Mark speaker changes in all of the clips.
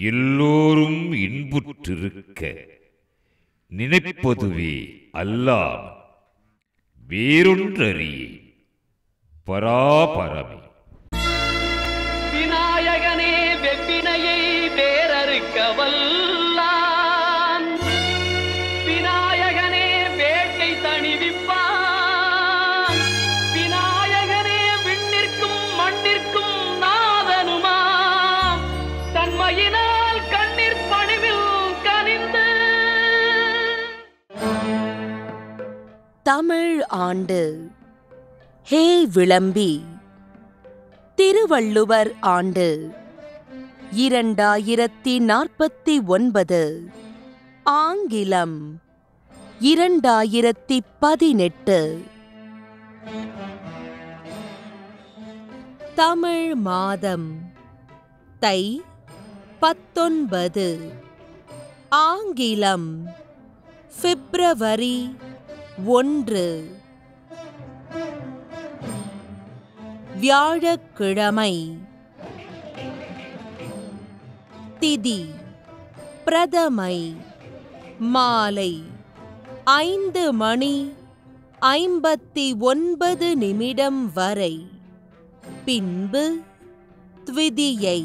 Speaker 1: எல்லோரும் இன்புற்றிருக்க நினைப்பதுவே அல்லாம் வேறொன்றறியே பராபரமே
Speaker 2: விநாயகனே வெப்பினையை வேறறுக்க வல்லான் விநாயகனே வேட்டை தணிவிப்பான் விநாயகனே விண்ணிற்கும் மண்ணிற்கும் நாதனுமாம் தன்மையினால் கண்ணீர் பணிவில் கனிந்து
Speaker 3: தமிழ் ஆண்டு ஹே விளம்பி திருவள்ளுவர் ஆண்டு இரண்டாயிரத்தி நாற்பத்தி ஒன்பது ஆங்கிலம் இரண்டாயிரத்தி பதினெட்டு தமிழ் மாதம் தை பத்தொன்பது ஆங்கிலம் பிப்ரவரி ஒன்று வியாழக்கிழமை திதி பிரதமை மாலை ஐந்து மணி ஐம்பத்தி ஒன்பது நிமிடம் வரை பின்பு த்விதியை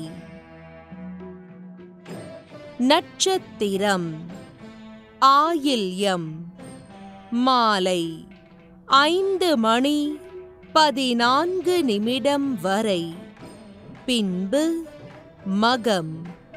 Speaker 3: நட்சத்திரம் ஆயில்யம் மாலை ஐந்து மணி பதினான்கு நிமிடம் வரை பின்பு மகம்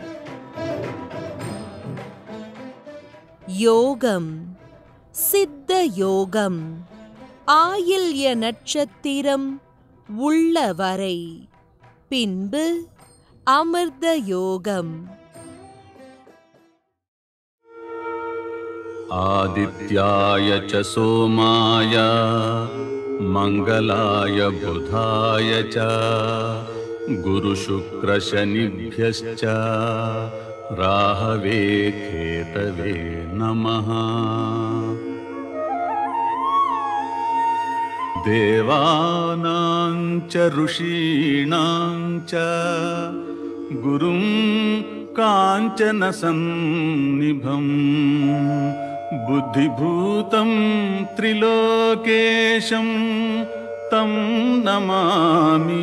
Speaker 3: யோகம் சித்த யோகம் ஆயில்ய நட்சத்திரம் உள்ளவரை பின்பு அமிர்த யோகம்
Speaker 4: आदित्याय च सोमाय मङ्गलाय बुधाय च गुरुशुक्रशनिभ्यश्च राहवे केतवे नमः देवानां च ऋषीणां च गुरुं काञ्चनसन्निभम् बुद्धिभूतं त्रिलोकेशं तं नमामि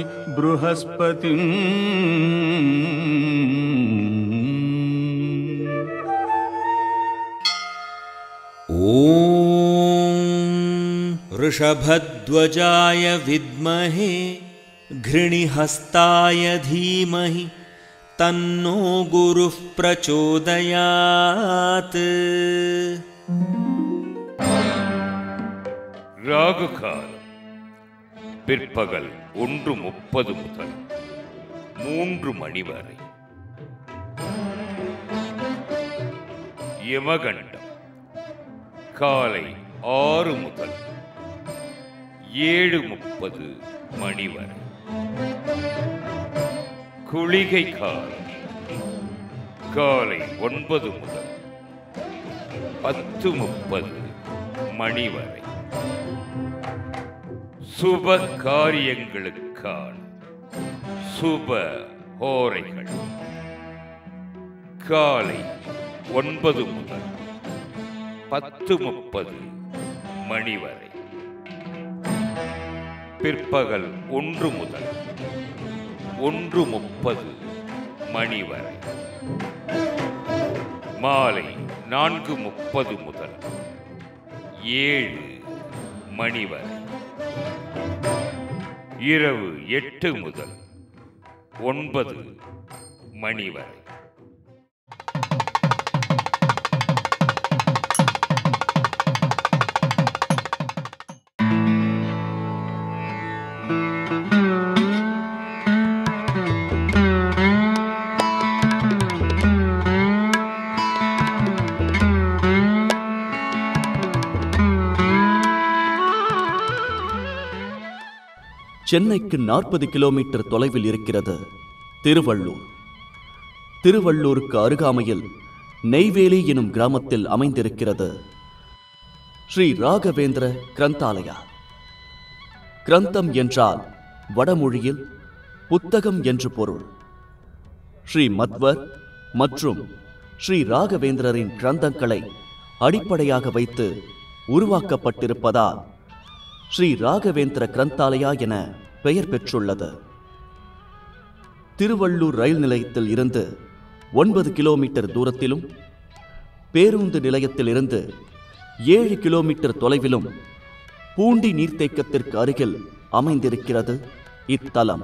Speaker 4: बृहस्पतिम्
Speaker 5: ॐ वृषभध्वजाय विद्महे घृणिहस्ताय धीमहि तन्नो गुरुः प्रचोदयात्
Speaker 1: ராகு காலம் பிற்பகல் ஒன்று முப்பது முதல் மூன்று மணி வரை யமகண்டம் காலை ஆறு முதல் ஏழு முப்பது மணி வரை குளிகை காலம் காலை ஒன்பது முதல் பத்து முப்பது மணி வரை சுப காரியங்களுக்கான சுப ஹோரைகள் காலை ஒன்பது முதல் பத்து முப்பது மணி வரை பிற்பகல் ஒன்று முதல் ஒன்று முப்பது மணி வரை மாலை நான்கு முப்பது முதல் ஏழு மணி வரை இரவு எட்டு முதல் ஒன்பது மணி வரை
Speaker 6: சென்னைக்கு நாற்பது கிலோமீட்டர் தொலைவில் இருக்கிறது திருவள்ளூர் திருவள்ளூருக்கு அருகாமையில் நெய்வேலி எனும் கிராமத்தில் அமைந்திருக்கிறது ஸ்ரீ ராகவேந்திர கிரந்தாலயா கிரந்தம் என்றால் வடமொழியில் புத்தகம் என்று பொருள் ஸ்ரீ மத்வர் மற்றும் ஸ்ரீ ராகவேந்திரரின் கிரந்தங்களை அடிப்படையாக வைத்து உருவாக்கப்பட்டிருப்பதால் ஸ்ரீ ராகவேந்திர கிரந்தாலயா என பெயர் பெற்றுள்ளது திருவள்ளூர் ரயில் நிலையத்தில் இருந்து ஒன்பது கிலோமீட்டர் தூரத்திலும் பேருந்து நிலையத்தில் இருந்து ஏழு கிலோமீட்டர் தொலைவிலும் பூண்டி நீர்த்தேக்கத்திற்கு அருகில் அமைந்திருக்கிறது இத்தலம்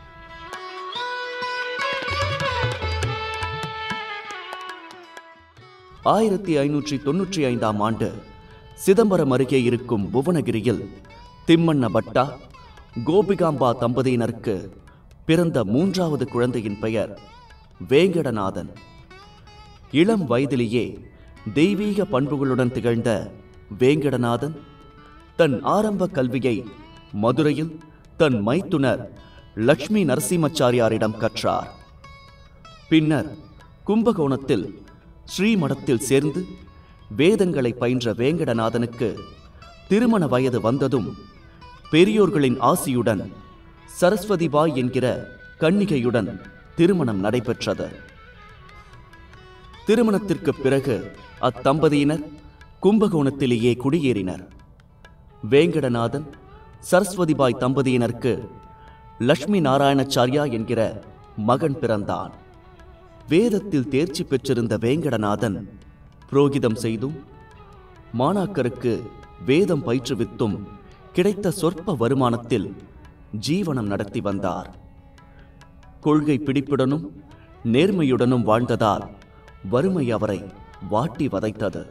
Speaker 6: ஆயிரத்தி ஐநூற்றி தொன்னூற்றி ஐந்தாம் ஆண்டு சிதம்பரம் அருகே இருக்கும் புவனகிரியில் திம்மண்ண பட்டா கோபிகாம்பா தம்பதியினருக்கு பிறந்த மூன்றாவது குழந்தையின் பெயர் வேங்கடநாதன் இளம் வயதிலேயே தெய்வீக பண்புகளுடன் திகழ்ந்த வேங்கடநாதன் தன் ஆரம்ப கல்வியை மதுரையில் தன் மைத்துனர் லட்சுமி நரசிம்மச்சாரியாரிடம் கற்றார் பின்னர் கும்பகோணத்தில் ஸ்ரீமடத்தில் சேர்ந்து வேதங்களை பயின்ற வேங்கடநாதனுக்கு திருமண வயது வந்ததும் பெரியோர்களின் ஆசியுடன் சரஸ்வதிபாய் என்கிற கன்னிகையுடன் திருமணம் நடைபெற்றது திருமணத்திற்கு பிறகு அத்தம்பதியினர் கும்பகோணத்திலேயே குடியேறினர் வேங்கடநாதன் சரஸ்வதிபாய் தம்பதியினருக்கு லட்சுமி நாராயணச்சாரியா என்கிற மகன் பிறந்தான் வேதத்தில் தேர்ச்சி பெற்றிருந்த வேங்கடநாதன் புரோகிதம் செய்தும் மாணாக்கருக்கு வேதம் பயிற்றுவித்தும் கிடைத்த சொற்ப வருமானத்தில் ஜீவனம் நடத்தி வந்தார் கொள்கை பிடிப்புடனும் நேர்மையுடனும் வாழ்ந்ததால் வறுமை அவரை வாட்டி வதைத்தது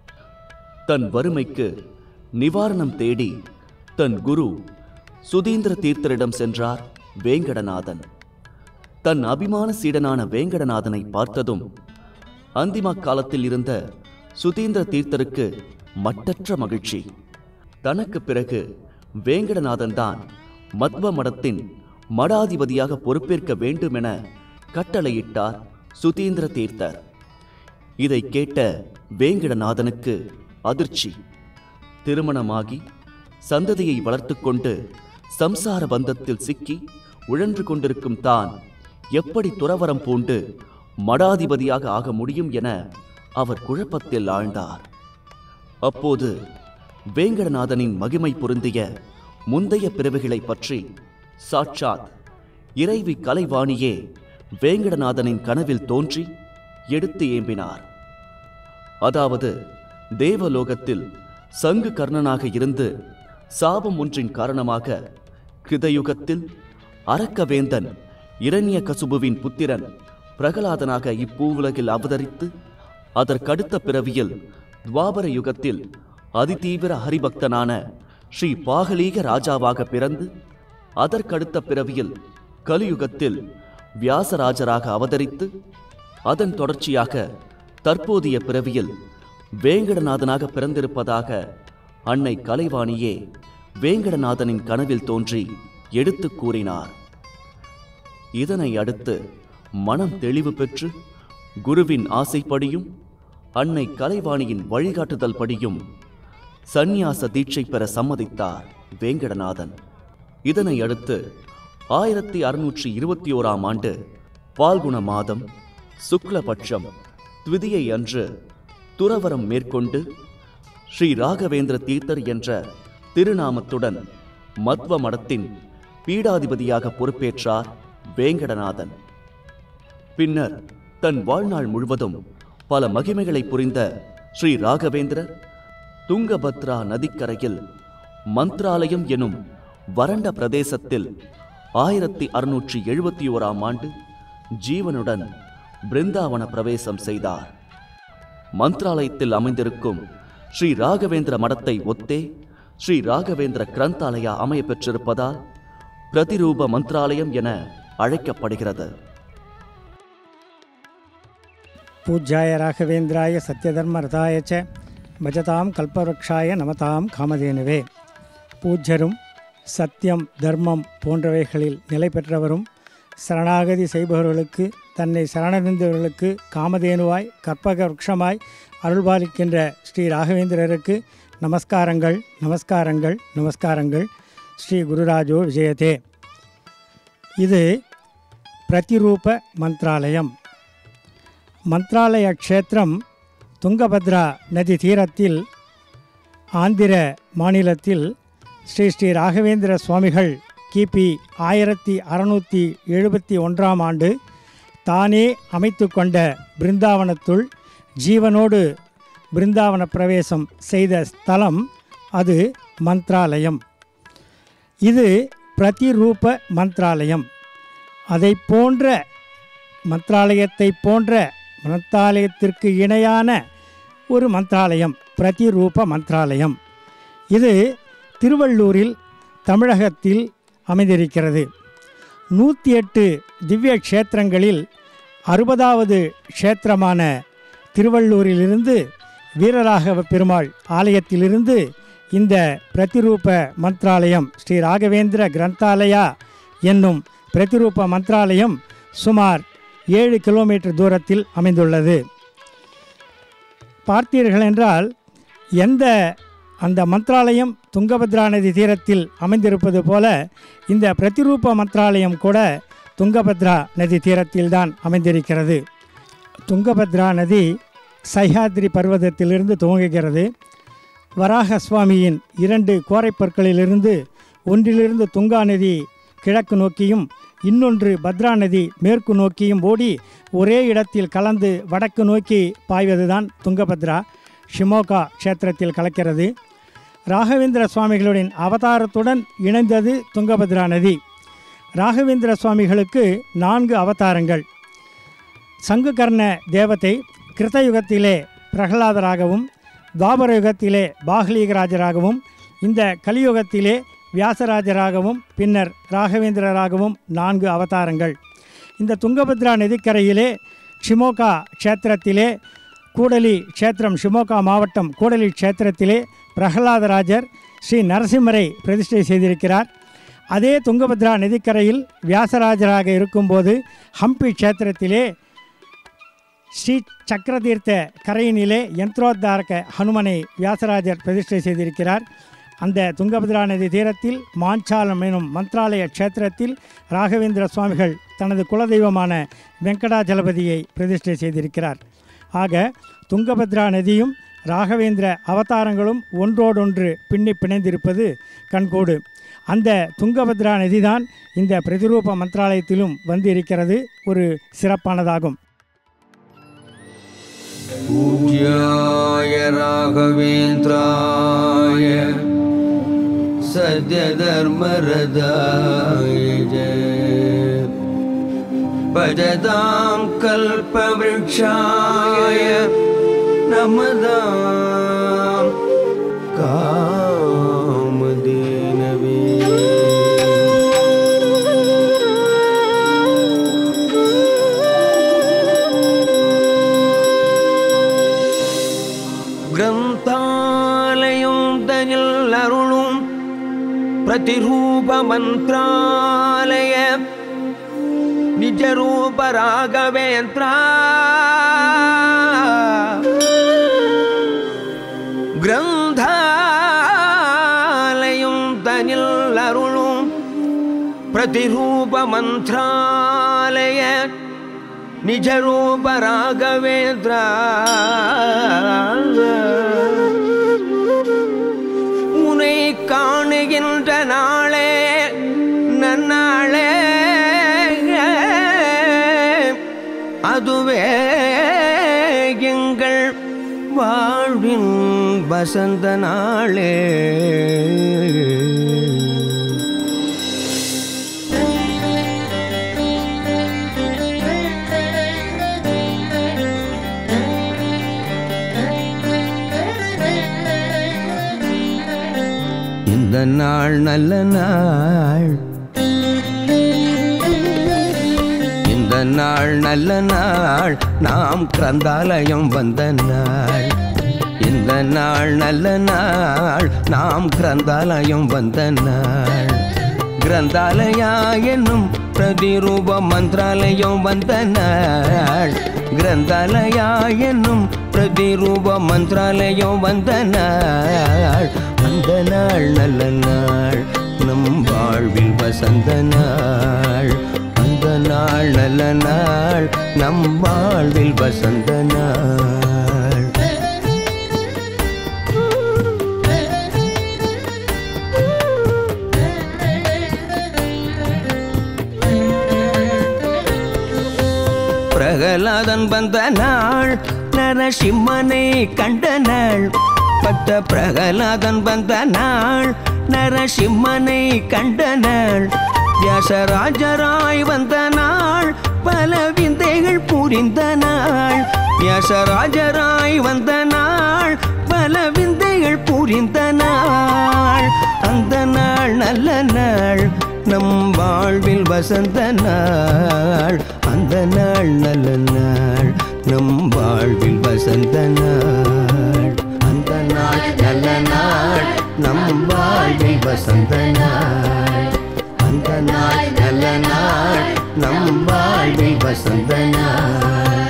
Speaker 6: தன் வறுமைக்கு நிவாரணம் தேடி தன் குரு சுதீந்திர தீர்த்தரிடம் சென்றார் வேங்கடநாதன் தன் அபிமான சீடனான வேங்கடநாதனை பார்த்ததும் அந்திம காலத்தில் இருந்த சுதீந்திர தீர்த்தருக்கு மட்டற்ற மகிழ்ச்சி தனக்கு பிறகு வேங்கடநாதன் தான் மத்வ மடத்தின் மடாதிபதியாக பொறுப்பேற்க வேண்டும் என கட்டளையிட்டார் சுதீந்திர தீர்த்தர் இதை கேட்ட வேங்கடநாதனுக்கு அதிர்ச்சி திருமணமாகி சந்ததியை வளர்த்துக்கொண்டு சம்சார பந்தத்தில் சிக்கி உழன்று கொண்டிருக்கும் தான் எப்படி துறவரம் பூண்டு மடாதிபதியாக ஆக முடியும் என அவர் குழப்பத்தில் ஆழ்ந்தார் அப்போது வேங்கடநாதனின் மகிமை பொருந்திய முந்தைய பிறவிகளை பற்றி சாட்சாத் இறைவி கலைவாணியே வேங்கடநாதனின் கனவில் தோன்றி எடுத்து ஏம்பினார் அதாவது தேவலோகத்தில் சங்கு கர்ணனாக இருந்து சாபம் ஒன்றின் காரணமாக கிருதயுகத்தில் அரக்கவேந்தன் இரண்ய கசுபுவின் புத்திரன் பிரகலாதனாக இப்பூவுலகில் அவதரித்து அதற்கடுத்த பிறவியில் துவாபர யுகத்தில் அதிதீவிர ஹரிபக்தனான ஸ்ரீ பாகலீக ராஜாவாக பிறந்து அதற்கடுத்த பிறவியில் கலியுகத்தில் வியாசராஜராக அவதரித்து அதன் தொடர்ச்சியாக தற்போதைய பிறவியில் வேங்கடநாதனாக பிறந்திருப்பதாக அன்னை கலைவாணியே வேங்கடநாதனின் கனவில் தோன்றி எடுத்துக் கூறினார் இதனை அடுத்து மனம் தெளிவு பெற்று குருவின் ஆசைப்படியும் அன்னை கலைவாணியின் வழிகாட்டுதல் படியும் சந்நியாச தீட்சை பெற சம்மதித்தார் வேங்கடநாதன் இதனை அடுத்து ஆயிரத்தி அறுநூற்றி இருபத்தி ஓராம் ஆண்டு பால்குண மாதம் சுக்லபட்சம் த்விதியை அன்று துறவரம் மேற்கொண்டு ஸ்ரீ ராகவேந்திர தீர்த்தர் என்ற திருநாமத்துடன் மத்வ மடத்தின் பீடாதிபதியாக பொறுப்பேற்றார் வேங்கடநாதன் பின்னர் தன் வாழ்நாள் முழுவதும் பல மகிமைகளை புரிந்த ஸ்ரீ ராகவேந்திரர் துங்கபத்ரா நதிக்கரையில் மந்த்ராலயம் எனும் வறண்ட பிரதேசத்தில் ஆயிரத்தி அறுநூற்றி எழுபத்தி ஓராம் ஆண்டு ஜீவனுடன் பிருந்தாவன பிரவேசம் செய்தார் மந்த்ராலயத்தில் அமைந்திருக்கும் ஸ்ரீ ராகவேந்திர மடத்தை ஒத்தே ஸ்ரீ ராகவேந்திர கிரந்தாலயா அமைய பெற்றிருப்பதால் பிரதிரூப மந்த்ராலயம் என அழைக்கப்படுகிறது
Speaker 7: பூஜ்யாய ராகவேந்திராய சத்யதர்மரதாய ச பஜதாம் கல்பவருஷாய நமதாம் காமதேனுவே பூஜ்யரும் சத்தியம் தர்மம் போன்றவைகளில் நிலை பெற்றவரும் சரணாகதி செய்பவர்களுக்கு தன்னை சரணடைந்தவர்களுக்கு காமதேனுவாய் கற்பக விருட்சமாய் அருள்பாலிக்கின்ற ஸ்ரீ ராகவேந்திரருக்கு நமஸ்காரங்கள் நமஸ்காரங்கள் நமஸ்காரங்கள் ஸ்ரீ குருராஜோ விஜயதே இது பிரதிரூப மந்த்ராலயம் மந்த்ராலய க்ஷேத்திரம் துங்கபத்ரா நதி தீரத்தில் ஆந்திர மாநிலத்தில் ஸ்ரீ ஸ்ரீ ராகவேந்திர சுவாமிகள் கிபி ஆயிரத்தி அறநூற்றி எழுபத்தி ஒன்றாம் ஆண்டு தானே அமைத்து கொண்ட பிருந்தாவனத்துள் ஜீவனோடு பிருந்தாவன பிரவேசம் செய்த ஸ்தலம் அது மந்த்ராலயம் இது பிரதிரூப மந்த்ராலயம் அதை போன்ற மந்த்ராலயத்தை போன்ற மந்த்ராலயத்திற்கு இணையான ஒரு மந்த்ராலயம் பிரதிரூப மந்த்ராலயம் இது திருவள்ளூரில் தமிழகத்தில் அமைந்திருக்கிறது நூற்றி எட்டு திவ்ய க்ஷேத்திரங்களில் அறுபதாவது க்ஷேத்திரமான திருவள்ளூரிலிருந்து வீரராகவ பெருமாள் ஆலயத்திலிருந்து இந்த பிரதிரூப மந்த்ராலயம் ஸ்ரீ ராகவேந்திர கிரந்தாலயா என்னும் பிரதிரூப மந்த்ராலயம் சுமார் ஏழு கிலோமீட்டர் தூரத்தில் அமைந்துள்ளது பார்த்தீர்கள் என்றால் எந்த அந்த மந்த்ராலயம் துங்கபத்ரா நதி தீரத்தில் அமைந்திருப்பது போல இந்த பிரதிரூப மந்த்ராலயம் கூட துங்கபத்ரா நதி தீரத்தில்தான் அமைந்திருக்கிறது துங்கபத்ரா நதி சஹ்யாத்ரி பர்வதத்திலிருந்து துவங்குகிறது வராக சுவாமியின் இரண்டு கோரைப்பற்களிலிருந்து ஒன்றிலிருந்து துங்கா நதி கிழக்கு நோக்கியும் இன்னொன்று பத்ரா நதி மேற்கு நோக்கியும் ஓடி ஒரே இடத்தில் கலந்து வடக்கு நோக்கி பாய்வதுதான் துங்கபத்ரா ஷிமோகா க்ஷேத்திரத்தில் கலக்கிறது ராகவேந்திர சுவாமிகளுடன் அவதாரத்துடன் இணைந்தது துங்கபத்ரா நதி ராகவேந்திர சுவாமிகளுக்கு நான்கு அவதாரங்கள் சங்குகர்ண தேவதை கிருத்தயுகத்திலே பிரகலாதராகவும் துவாபர யுகத்திலே பாகலீகராஜராகவும் இந்த கலியுகத்திலே வியாசராஜராகவும் பின்னர் ராகவேந்திரராகவும் நான்கு அவதாரங்கள் இந்த துங்கபத்ரா நதிக்கரையிலே ஷிமோகா க்ஷேத்திரத்திலே கூடலி க்ஷேத்திரம் ஷிமோகா மாவட்டம் கூடலி க்ஷேத்திரத்திலே பிரகலாதராஜர் ஸ்ரீ நரசிம்மரை பிரதிஷ்டை செய்திருக்கிறார் அதே துங்கபத்ரா நதிக்கரையில் வியாசராஜராக இருக்கும்போது ஹம்பி க்ஷேத்திரத்திலே ஸ்ரீ சக்கரதீர்த்த கரையினிலே யந்திரோத்தாரக ஹனுமனை வியாசராஜர் பிரதிஷ்டை செய்திருக்கிறார் அந்த துங்கபத்ரா நதி தீரத்தில் மாஞ்சாலம் எனும் மந்த்ராலய க்ஷேத்திரத்தில் ராகவேந்திர சுவாமிகள் தனது குலதெய்வமான வெங்கடாஜலபதியை பிரதிஷ்டை செய்திருக்கிறார் ஆக துங்கபத்ரா நதியும் ராகவேந்திர அவதாரங்களும் ஒன்றோடொன்று பின்னி பிணைந்திருப்பது கண்கூடு அந்த துங்கபத்ரா நதிதான் இந்த பிரதிரூப மந்திராலயத்திலும் வந்து இருக்கிறது ஒரு சிறப்பானதாகும்
Speaker 8: पूज्याय राघवेन्द्राय सद्यधर्मरदाय जय भजतां कल्पवृक्षाय नमदां கிரந்தாலயம் தனில் அருளும் பிரதிரூப மந்திராலய நிஜரூப ராகவேந்திரா கிரந்தாலயம் தனில் அருளும் பிரதிரூப மந்திராலய நிஜரூப ராகவேந்திரா உனை காணுகின்ற நாளே நன்னாளே அதுவே எங்கள் வாழ்வின் வசந்த நாளே இந்த நாள் நல்ல நாள் இந்த நாள் நல்ல நாள் நாம் கிரந்தாலயம் வந்த நாள் இந்த நாள் நல்ல நாள் நாம் கிரந்தாலயம் வந்த நாள் கிரந்தாலயா என்னும் பிரதிரூப மந்திராலயம் வந்த நாள் கிரந்தாலயா என்னும் பிரதிரூப மந்திராலயம் வந்த நாள் அந்த நாள் நல்ல நாள் நம் வாழ்வில் வசந்த நாள் அந்த நாள் நல்ல நாள் நம் வாழ்வில் வசந்த பிரகலாதன் வந்த நாள் நரசிம்மனை கண்ட நாள் பக்த பிரகலாதன் வந்த நாள் நரசிம்மனை கண்ட நாள் வியாசராஜராய் வந்த நாள் பல விந்தைகள் புரிந்த நாள் வியாசராஜராய் வந்த நாள் பல விந்தைகள் புரிந்த நாள் அந்த நாள் நல்ல நாள் நம் வாழ்வில் வசந்த நாள் அந்த நாள் நல்ல நாள் நம் வாழ்வில் வசந்த நாள் அந்த நாள் நல்ல நாள் நம் வாழ்வில் வசந்த நாள் அந்த நாள் நல்ல நாள் நம் வாழ்வில் வசந்த நாள்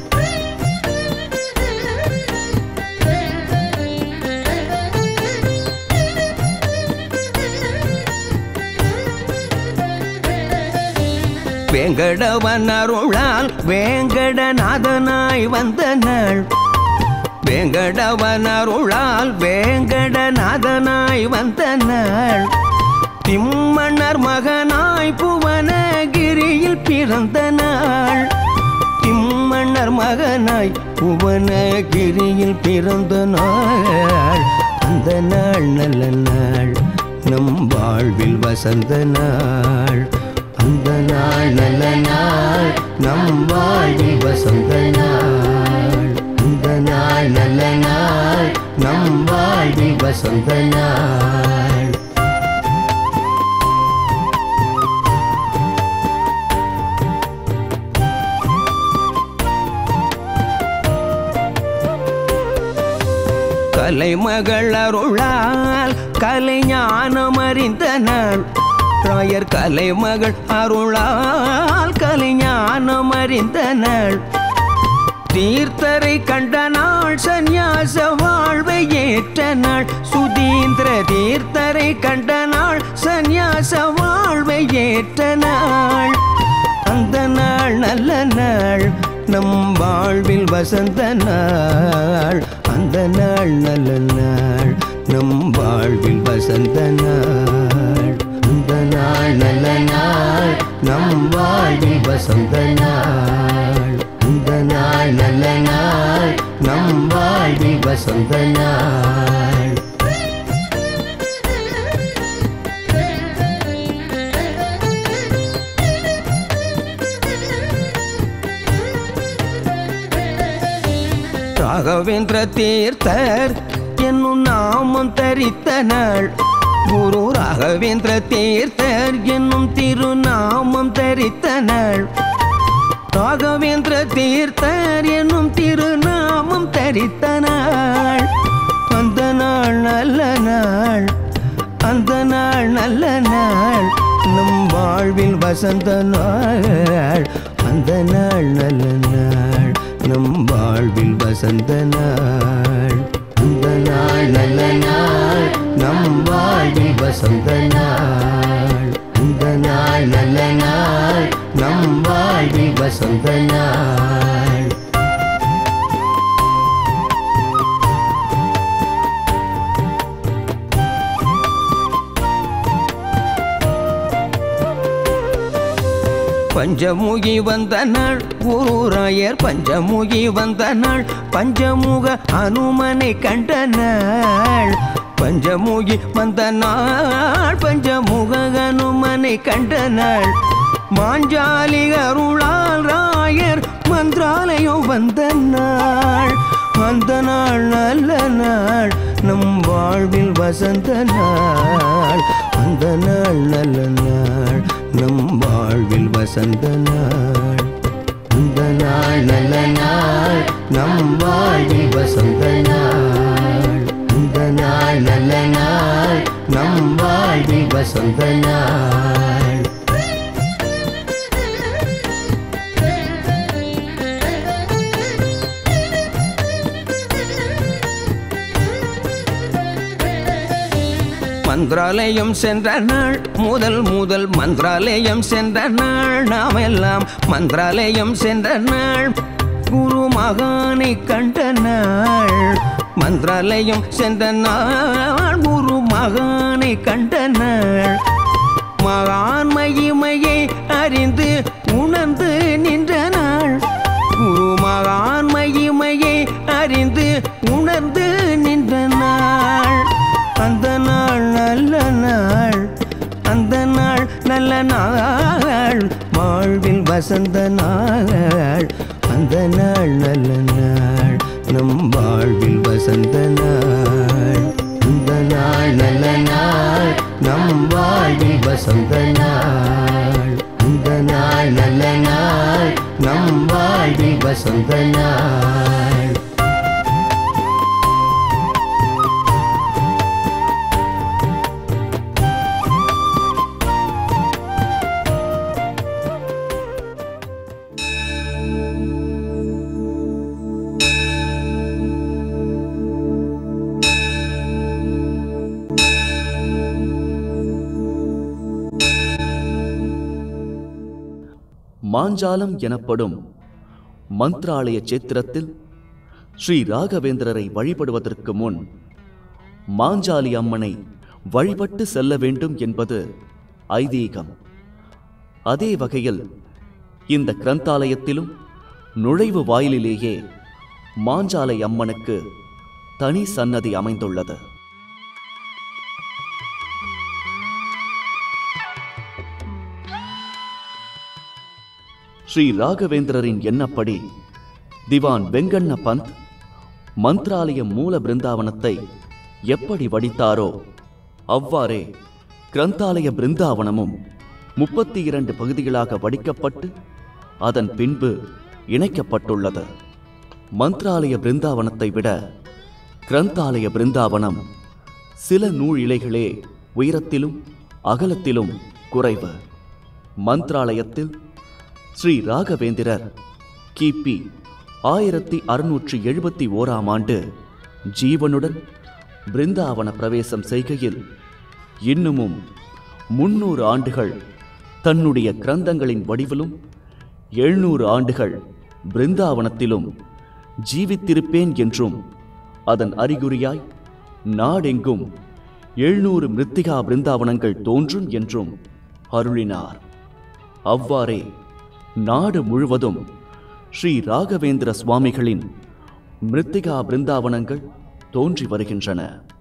Speaker 8: வேங்கடவன் அருளால் வேங்கடநாதனாய் வந்த நாள் வேங்கடவன் அருளால் வேங்கடநாதனாய் வந்த நாள் திம்மன்னர் மகனாய் புவனகிரியில் பிறந்த நாள் திம்மன்னர் மகனாய் புவனகிரியில் பிறந்த நாள் அந்த நாள் நல்ல நாள் நம் வாழ்வில் வசந்த நாள் அந்த நாள் நல்ல நாள் நம் வாழ்வில் வசந்த நாள் அந்த நாள் நல்ல நாள் நம் வாழ்வில் வசந்த நாள் கலைமகள் அருளால் கலைஞானம் அறிந்த நாள் ராயர் கலைமகள் அருளால் கலைஞானம் அறிந்த நாள் தீர்த்தரை கண்ட நாள் சந்நியாச வாழ்வை ஏற்ற நாள் சுதீந்திர தீர்த்தரை கண்ட நாள் சந்நியாச வாழ்வை ஏற்ற நாள் அந்த நாள் நல்ல நாள் நம் வாழ்வில் வசந்த நாள் அந்த நாள் நல்ல நாள் நம் வாழ்வில் வசந்த நாள் அந்த நாள் நல்ல நாள் நம் வாழ்வில் வசந்த நாள் அந்த நாள் நல்ல நாள் நம் வாழ்வில் வசந்த நாள் ராகவேந்திர தீர்த்தர் என்னும் நாமம் தரித்த நாள் குரு ராகவேந்திர தீர்த்தர் என்னும் திருநாமம் தரித்த நாள் ராகவேந்திர தீர்த்தர் என்னும் திருநாமம் தரித்த நாள் அந்த நாள் நல்ல நாள் அந்த நாள் நல்ல நாள் நம் வாழ்வில் வசந்த நாள் அந்த நாள் நல்ல நாள் நம் வாழ்வில் வசந்த நாள் அந்த நாள் நல்ல நாள் நம் வாழ்வில் வசந்த நாள் அந்த நாள் நல்ல நாள் நம் வாழ்வில் வசந்த நாள் பஞ்சமுகி வந்த நாள் குருராயர் பஞ்சமுகி வந்த நாள் பஞ்சமுக அனுமனை கண்ட நாள் பஞ்சமுகி வந்த நாள் பஞ்சமுக அனுமனை கண்ட நாள் மாஞ்சாலி அருளால் ராயர் மந்திராலயம் வந்த நாள் அந்த நாள் நல்ல நாள் நம் வாழ்வில் வசந்த நாள் அந்த நாள் நல்ல நாள் நம் வாழ்வில் வசந்த நாள் அந்த நாள் நல்ல நாள் நம் வாழ்வில் வசந்த நாள் அந்த நாள் நல்ல நாள் நம் வாழ்வில் வசந்த நாள் மந்திராலயம் சென்ற நாள் முதல் முதல் மந்திராலயம் சென்ற நாள் நாம் எல்லாம் மந்திராலயம் சென்ற நாள் குரு மகானை கண்ட நாள் மந்திராலயம் சென்ற நாள் குரு மகானை கண்ட நாள் மகான் மகிமையை அறிந்து உணர்ந்து நின்ற நாள் நல்ல நாள் வாழ்வில் வசந்த நாள் அந்த நாள் நல்ல நாள் நம் வாழ்வில் வசந்த நாள் அந்த நாள் நல்ல நாள் நம் வாழ்வில் வசந்த நாள் அந்த நாள் நல்ல நாள் நம் வாழ்வில் வசந்த நாள்
Speaker 6: மாஞ்சாலம் எனப்படும் மந்த்ராலய சேத்திரத்தில் ஸ்ரீ ராகவேந்திரரை வழிபடுவதற்கு முன் மாஞ்சாலி அம்மனை வழிபட்டு செல்ல வேண்டும் என்பது ஐதீகம் அதே வகையில் இந்த கிரந்தாலயத்திலும் நுழைவு வாயிலிலேயே மாஞ்சாலை அம்மனுக்கு தனி சன்னதி அமைந்துள்ளது ஸ்ரீ ராகவேந்திரரின் எண்ணப்படி திவான் வெங்கண்ண பந்த் மந்த்ராலய மூல பிருந்தாவனத்தை எப்படி வடித்தாரோ அவ்வாறே கிரந்தாலய பிருந்தாவனமும் முப்பத்தி இரண்டு பகுதிகளாக வடிக்கப்பட்டு அதன் பின்பு இணைக்கப்பட்டுள்ளது மந்த்ராலய பிருந்தாவனத்தை விட கிரந்தாலய பிருந்தாவனம் சில நூல் இலைகளே உயரத்திலும் அகலத்திலும் குறைவு மந்த்ராலயத்தில் ஸ்ரீ ராகவேந்திரர் கிபி ஆயிரத்தி அறுநூற்றி எழுபத்தி ஓராம் ஆண்டு ஜீவனுடன் பிருந்தாவன பிரவேசம் செய்கையில் இன்னமும் முன்னூறு ஆண்டுகள் தன்னுடைய கிரந்தங்களின் வடிவிலும் எழுநூறு ஆண்டுகள் பிருந்தாவனத்திலும் ஜீவித்திருப்பேன் என்றும் அதன் அறிகுறியாய் நாடெங்கும் எழுநூறு மிருத்திகா பிருந்தாவனங்கள் தோன்றும் என்றும் அருளினார் அவ்வாறே நாடு முழுவதும் ஸ்ரீ ராகவேந்திர சுவாமிகளின் மிருத்திகா பிருந்தாவனங்கள் தோன்றி வருகின்றன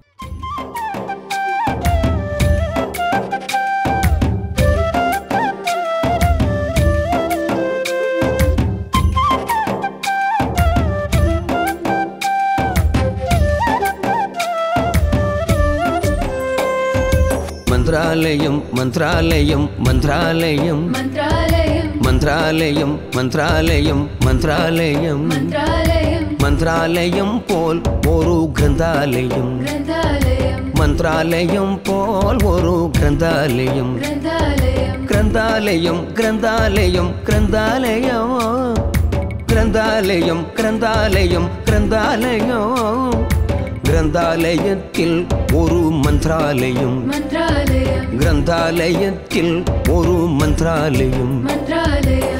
Speaker 8: மந்திராலயம் மந்திராலயம் மந்திராலயம்
Speaker 9: மந்திராலயம்
Speaker 8: மந்திராலயம் மந்திராலயம் மந்திராலயம்
Speaker 9: மந்திராலயம்
Speaker 8: மந்திராலயம் போல் ஒரு கிரந்தாலயம்
Speaker 9: கிரந்தாலயம்
Speaker 8: மந்திராலயம் போல் ஒரு கிரந்தாலயம்
Speaker 9: கிரந்தாலயம்
Speaker 8: கிரந்தாலயம் கிரந்தாலயம் கிரந்தாலயம் கிரந்தாலயம் கிரந்தாலயம் கிரந்தாலயத்தில் ஒரு மந்திராலயம்
Speaker 9: மந்திராலயம்
Speaker 8: கிரந்தாலயத்தில் ஒரு மந்திராலயம்
Speaker 9: மந்திராலயம்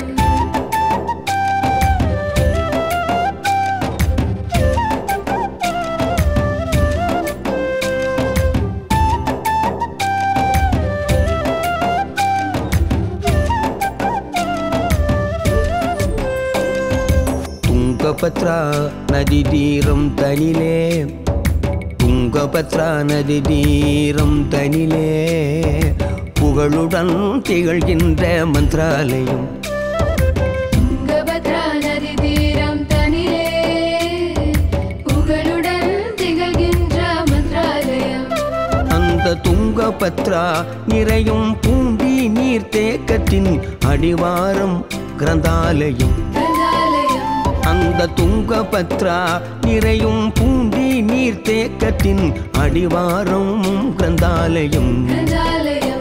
Speaker 8: துங்கபத்ரா நதி தீரம் தனிலே துங்கபத்ரா நதி தீரம் தனிலே புகழுடன் திகழ்கின்ற மந்திராலயம்
Speaker 9: துங்கபத்ரா நதி தீரம் தனிலே புகழுடன் திகழ்கின்ற மந்திராலயம்
Speaker 8: அந்த துங்கபத்ரா நிறையும் பூண்டி நீர் தேக்கத்தின் அடிவாரம் கிரந்தாலயம்
Speaker 9: கிரந்தாலயம்
Speaker 8: அந்த துங்கபத்ரா நிறையும் பூண்டி நீர் தேக்கத்தின் அடிவாரம் கிரந்தாலயம்
Speaker 9: கிரந்தாலயம்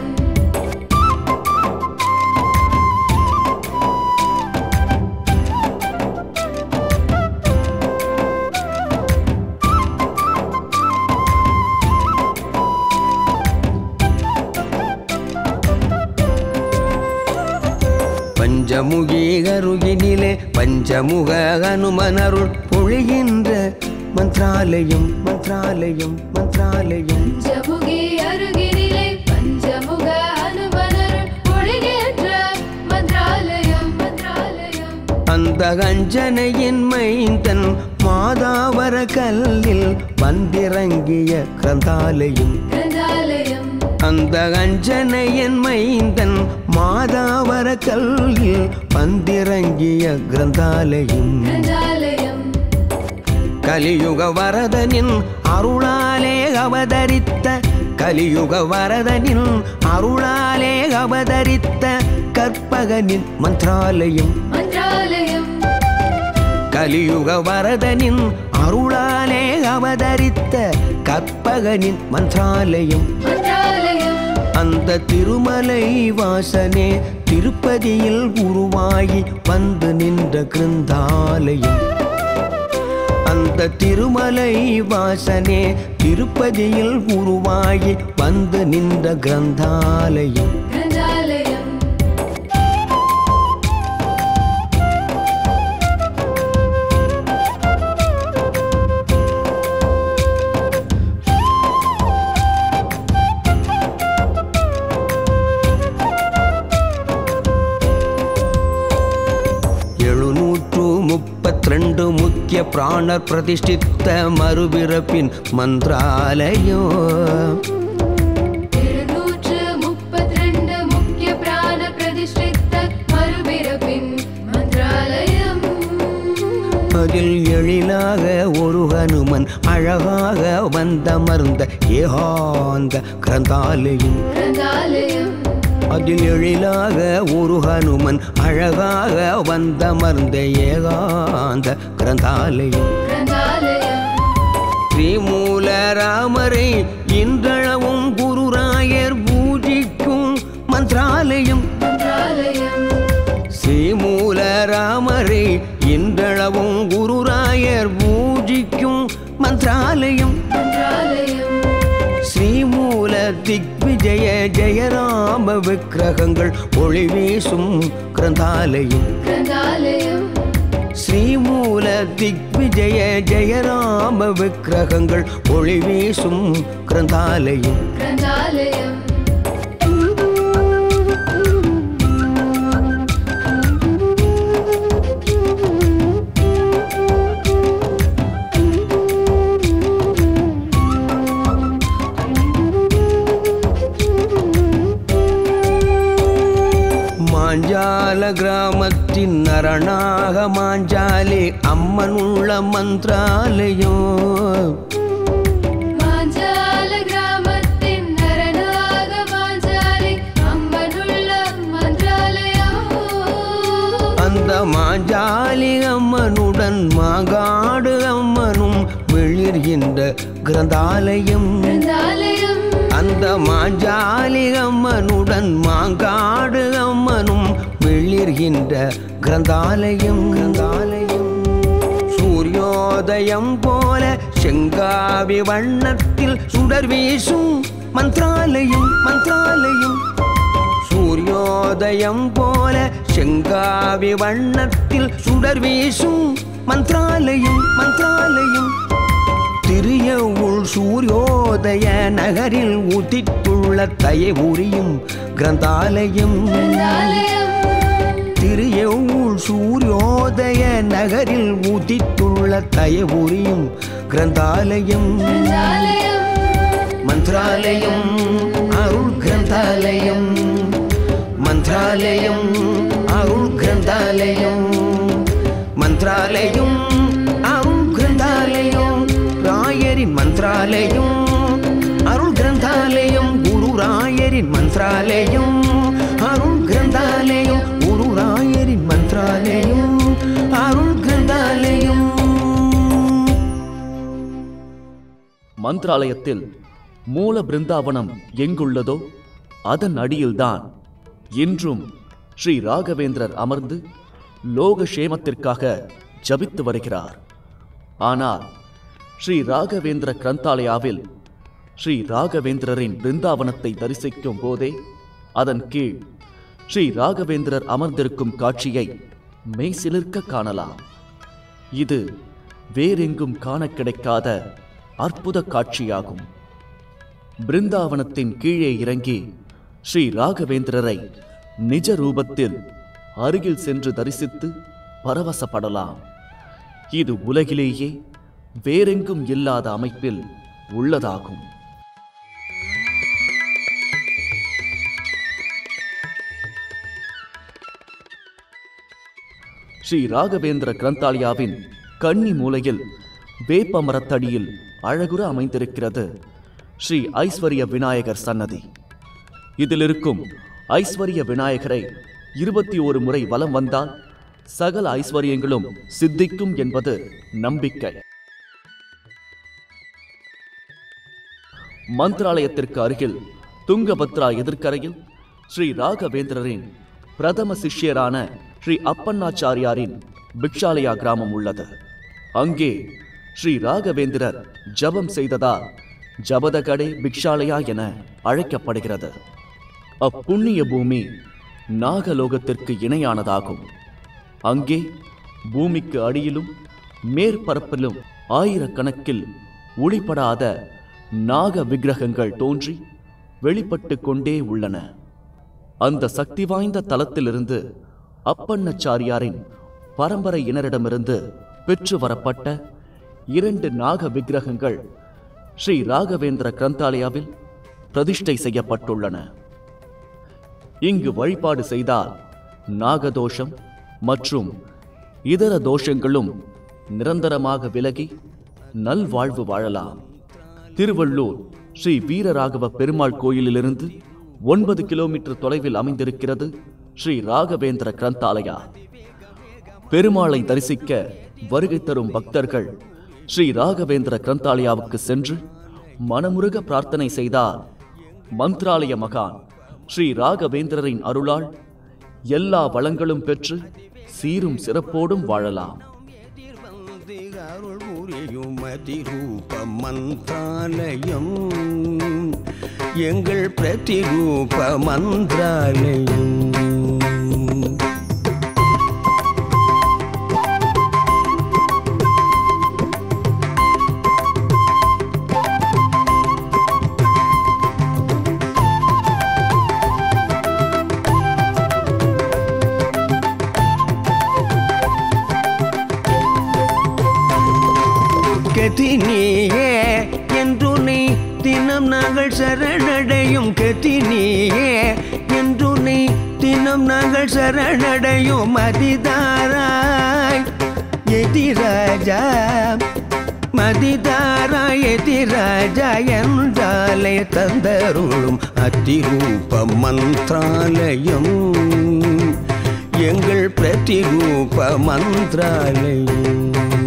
Speaker 8: பஞ்சமுகி அருகினிலே பஞ்சமுக அனுமனருள் பொழிகின்ற மந்திராலயம் மந்திராலயம் மந்திராலயம்
Speaker 9: பஞ்சமுகி அருகினிலே பஞ்சமுக அனுமனருள் பொழிகின்ற மந்திராலயம் மந்திராலயம்
Speaker 8: அந்த கஞ்சனையின் மைந்தன் மாதாவர கல்லில் வந்திறங்கிய கிரந்தாலயம்
Speaker 9: கிரந்தாலயம்
Speaker 8: அந்த அஞ்சனையன் மைந்தன் மாதாவர கல்லில் பந்திறங்கிய கிரந்தாலயம்
Speaker 9: கிரந்தாலயம்
Speaker 8: கலியுக வரதனின் அருளாலே அவதரித்த கலியுக வரதனின் அருளாலே அவதரித்த கற்பகனின் மந்திராலயம்
Speaker 9: மந்திராலயம்
Speaker 8: கலியுக வரதனின் அருளாலே அவதரித்த கற்பகனின் மந்திராலயம்
Speaker 9: மந்திராலயம்
Speaker 8: அந்த திருமலை வாசனே திருப்பதியில் உருவாகி வந்து நின்ற கிருந்தாலயம் அந்த திருமலை வாசனே திருப்பதியில் உருவாகி வந்து நின்ற கிரந்தாலயம்
Speaker 9: கிரந்தாலயம்
Speaker 8: எழுநூற்று முப்பத்திரெண்டு முக்கிய பிராணர் பிரதிஷ்டித்த மறுபிறப்பின் மந்திராலயம்
Speaker 9: இருநூற்று முப்பத்திரண்டு முக்கிய பிராண பிரதிஷ்டித்த மறுபிறப்பின் மந்திராலயம்
Speaker 8: அதில் எழிலாக ஒரு ஹனுமன் அழகாக வந்தமர்ந்த ஏகாந்த கிரந்தாலயம்
Speaker 9: கிரந்தாலயம்
Speaker 8: அதில் எழிலாக ஒரு ஹனுமன் அழகாக வந்தமர்ந்த ஏகாந்த கிரந்தாலயம்
Speaker 9: கிரந்தாலயம்
Speaker 8: ஸ்ரீமூல ராமரை இன்றளவும் குருராயர் பூஜிக்கும் மந்திராலயம்
Speaker 9: மந்திராலயம்
Speaker 8: ஸ்ரீமூல ராமரை இன்றளவும் குருராயர் பூஜிக்கும் மந்திராலயம்
Speaker 9: மந்திராலயம்
Speaker 8: ஸ்ரீமூல திக்விஜய ஜெயராம விக்கிரகங்கள் ஒளி வீசும் கிரந்தாலயம்
Speaker 9: கிரந்தாலயம்
Speaker 8: ஸ்ரீமூல திக்விஜய ஜெயராம விக்கிரகங்கள் ஒளி வீசும் கிரந்தாலயம்
Speaker 9: கிரந்தாலயம்
Speaker 8: மாஞ்சால கிராமத்தின் அரணாக மாஞ்சாலே அம்மன் உள்ள மந்திராலயம்
Speaker 9: மாஞ்சால கிராமத்தின் நரனாக மாஞ்சாலி அம்மனுள்ள மந்திராலயம்
Speaker 8: அந்த மாஞ்சாலி அம்மனுடன் மாங்காடு அம்மனும் வெளிர்கின்ற கிரந்தாலயம்
Speaker 9: கிரந்தாலயம்
Speaker 8: அந்த மாஞ்சாலி அம்மனுடன் மாங்காடு அம்மனும் வெளிர்கின்ற கிரந்தாலயம் கிரந்தாலயம் சூரியோதயம் போல செங்காவி வண்ணத்தில் சுடர் வீசும் மந்திராலயம் மந்திராலயம் சூரியோதயம் போல செங்காவி வண்ணத்தில் சுடர் வீசும் மந்திராலயம் மந்திராலயம் திரியவுள் சூரியோதய நகரில் உதித்துள்ள தயை உரியும் கிரந்தாலயம்
Speaker 9: கிரந்தாலயம்
Speaker 8: திரியவுள் சூரியோதய நகரில் உதித்துள்ள தயை உரியும் கிரந்தாலயம்
Speaker 9: கிரந்தாலயம்
Speaker 8: மந்திராலயம் அருள் கிரந்தாலயம் மந்திராலயம் அருள் கிரந்தாலயம் மந்திராலயம் அருள் கிரந்தாலயம் ராயரின் மந்திராலயம் அருள் கிரந்தாலயம் குரு ராயரின் மந்திராலயம் அருள் கிரந்தாலயம் குரு ராயரின் மந்திராலயம் அருள் கிரந்தாலயம்
Speaker 6: மந்திராலயத்தில் மூல பிருந்தாவனம் எங்குள்ளதோ அதன் அடியில்தான் இன்றும் ஸ்ரீ ராகவேந்திரர் அமர்ந்து லோக சேமத்திற்காக ஜபித்து வருகிறார் ஆனால் ஸ்ரீ ராகவேந்திர கிரந்தாலயாவில் ஸ்ரீ ராகவேந்திரரின் பிருந்தாவனத்தை தரிசிக்கும் போதே அதன் கீழ் ஸ்ரீ ராகவேந்திரர் அமர்ந்திருக்கும் காட்சியை மெய்சிலிர்க்க காணலாம் இது வேறெங்கும் காண கிடைக்காத அற்புத காட்சியாகும் பிருந்தாவனத்தின் கீழே இறங்கி ஸ்ரீ ராகவேந்திரரை நிஜ ரூபத்தில் அருகில் சென்று தரிசித்து பரவசப்படலாம் இது உலகிலேயே வேறெங்கும் இல்லாத அமைப்பில் உள்ளதாகும் ஸ்ரீ ராகவேந்திர கிரந்தாலயாவின் கன்னி மூலையில் வேப்ப மரத்தடியில் அழகுற அமைந்திருக்கிறது ஸ்ரீ ஐஸ்வர்ய விநாயகர் சன்னதி இதில் இருக்கும் ஐஸ்வர்ய விநாயகரை இருபத்தி ஒரு முறை வலம் வந்தால் சகல ஐஸ்வர்யங்களும் சித்திக்கும் என்பது நம்பிக்கை மந்திராலயத்திற்கு அருகில் துங்கபத்ரா எதிர்க்கரையில் ஸ்ரீ ராகவேந்திரரின் பிரதம சிஷ்யரான ஸ்ரீ அப்பண்ணாச்சாரியாரின் பிக்ஷாலயா கிராமம் உள்ளது அங்கே ஸ்ரீ ராகவேந்திரர் ஜபம் செய்ததால் ஜபதகடே பிக்ஷாலயா என அழைக்கப்படுகிறது அப்புண்ணிய பூமி நாகலோகத்திற்கு இணையானதாகும் அங்கே பூமிக்கு அடியிலும் மேற்பரப்பிலும் ஆயிரக்கணக்கில் ஒளிபடாத நாக விக்கிரகங்கள் தோன்றி வெளிப்பட்டு கொண்டே உள்ளன அந்த சக்தி வாய்ந்த தலத்திலிருந்து அப்பண்ணச்சாரியாரின் பரம்பரையினரிடமிருந்து பெற்று வரப்பட்ட இரண்டு நாக விக்கிரகங்கள் ஸ்ரீ ராகவேந்திர கிரந்தாலயாவில் பிரதிஷ்டை செய்யப்பட்டுள்ளன இங்கு வழிபாடு செய்தால் நாகதோஷம் மற்றும் இதர தோஷங்களும் நிரந்தரமாக விலகி நல்வாழ்வு வாழலாம் திருவள்ளூர் ஸ்ரீ வீரராகவ பெருமாள் கோயிலிலிருந்து ஒன்பது கிலோமீட்டர் தொலைவில் அமைந்திருக்கிறது ஸ்ரீ ராகவேந்திர கிரந்தாலயா பெருமாளை தரிசிக்க வருகை தரும் பக்தர்கள் ஸ்ரீ ராகவேந்திர கிரந்தாலயாவுக்கு சென்று மனமுருக பிரார்த்தனை செய்தால் மந்த்ராலய மகான் ஸ்ரீ ராகவேந்திரரின் அருளால் எல்லா வளங்களும் பெற்று சீரும் சிறப்போடும் வாழலாம்
Speaker 8: வந்து அருள் புரியும் அதிரூப மந்திராலயம் எங்கள் பிரதிரூப மந்திராலயம் கதி நீயே என்று நீ தினம் நாங்கள் சரணடையும் கதி நீயே என்று நீ தினம் நாங்கள் சரணடையும் அதிதாராய் எதிராஜா மதிதாரா எதிராஜா என்றாலே தந்தருளும் அதிரூப மந்திராலயம் எங்கள் பிரதிரூப மந்திராலயம்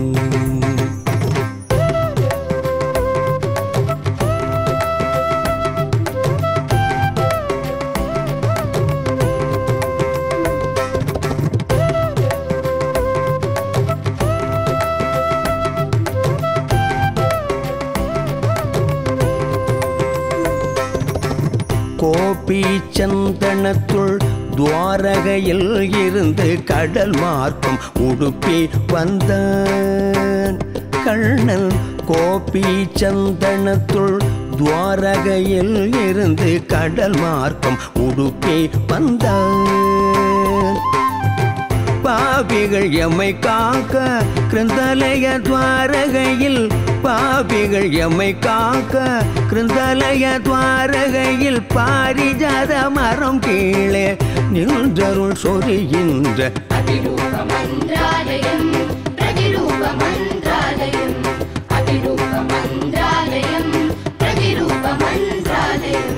Speaker 8: கோபி சந்தனத்துள் துவாரகையில் இருந்து கடல் மார்க்கம் உடுப்பி வந்தான் கண்ணன் கோபி சந்தனத்துள் துவாரகையில் இருந்து கடல் மார்க்கம் உடுப்பி வந்தான் பாவிகள் எம்மை காக்க கிருந்தலய துவாரகையில் பாவிகள் எம்மை காக்க கிருந்தலய துவாரகையில் பாரிஜாத மரம் கீழே நின்றருள் சொரிகின்ற
Speaker 9: அதிரூபமந்திராலயம் பிரதிரூபமந்திராலயம் அதிரூபமந்திராலயம் பிரதிரூபமந்திராலயம்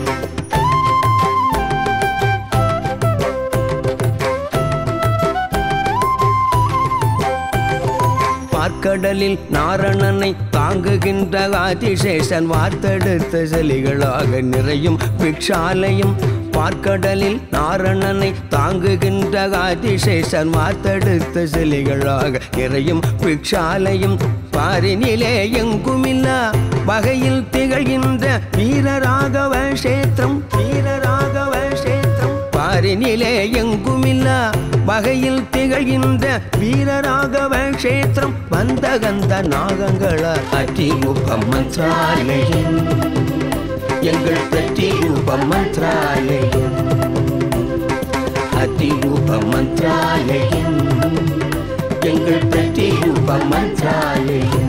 Speaker 8: பார்க்கடலில் நாரணனை தாங்குகின்ற ஆதிசேஷன் வார்த்தெடுத்த செலிகளாக நிறையும் பிக்ஷாலயம் பார்க்கடலில் நாரணனை தாங்குகின்ற ஆதிசேஷன் வார்த்தெடுத்த செலிகளாக நிறையும் பிக்ஷாலயம் பாரினிலே எங்குமில்லா வகையில் திகழ்கின்ற வீரராகவ கஷேத்திரம் வீரராகவ கஷேத்திரம் பாரினிலே எங்குமில்லா வகையில் திகழ்கின்ற வீரராகவ கஷேத்திரம் வந்த கந்த நாகங்கள அதிரூப மந்திராலயம் எங்கள் பிரதிரூப மந்திராலயம் அதிரூப மந்திராலயம் எங்கள் பிரதிரூப மந்திராலயம்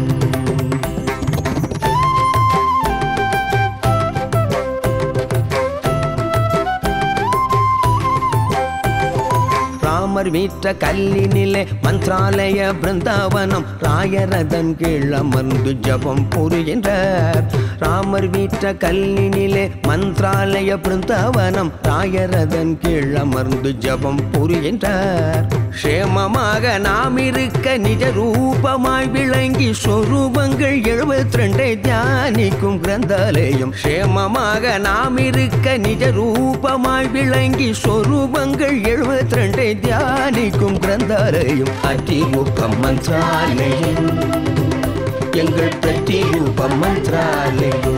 Speaker 8: ராமர் வீற்ற கல்லினிலே மந்த்ராலய பிருந்தாவனம் ராயரதன் கீழ் அமர்ந்து ஜபம் புரிகின்றார் ராமர் வீற்ற கல்லினிலே மந்த்ராலய பிருந்தாவனம் ராயரதன் கீழ் அமர்ந்து ஜபம் புரிகின்றார் க்ஷேமமாக நாம் இருக்க நிஜ ரூபமாய் விளங்கி சொரூபங்கள் எழுபத்தி ரெண்டை தியானிக்கும் கிரந்தாலயம் க்ஷேமமாக நாம் இருக்க நிஜ ரூபமாய் விளங்கி சொரூபங்கள் எழுபத்தி ரெண்டை தியானிக்கும் கிரந்தாலயம் அதிரூபம் மந்த்ராலயம் எங்கள் பிரதிரூபம் மந்த்ராலயம்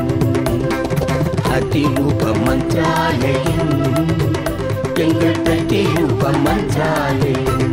Speaker 8: அதிரூபம் மந்த்ராலயம் எங்கள் பிரதிரூபம் மந்த்ராலயம்